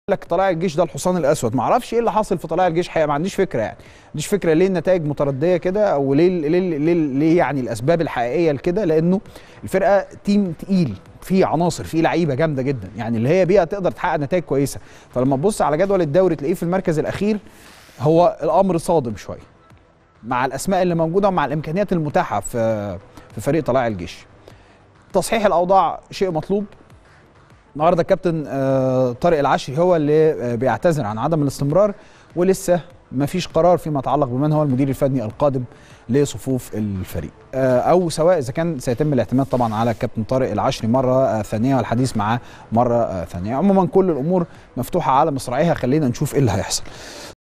لك طلائع الجيش ده الحصان الاسود ما اعرفش ايه اللي حاصل في طلائع الجيش حقيقه ما عنديش فكره يعني ما عنديش فكره ليه النتائج مترديه كده او ليه ليه ليه, ليه يعني الاسباب الحقيقيه لكده لانه الفرقه تيم تقيل في عناصر في لعيبه جامده جدا يعني اللي هي بيها تقدر تحقق نتائج كويسه فلما تبص على جدول الدوري تلاقيه في المركز الاخير هو الامر صادم شويه مع الاسماء اللي موجوده ومع الامكانيات المتاحه في في فريق طلائع الجيش تصحيح الاوضاع شيء مطلوب النهارده الكابتن آه، طارق العشري هو اللي آه، بيعتذر عن عدم الاستمرار ولسه ما فيش قرار فيما يتعلق بمن هو المدير الفني القادم لصفوف الفريق آه، او سواء اذا كان سيتم الاعتماد طبعا على الكابتن طارق العشري مره آه، ثانيه والحديث معاه مره آه، ثانيه عموما كل الامور مفتوحه على مصراعيها خلينا نشوف ايه اللي هيحصل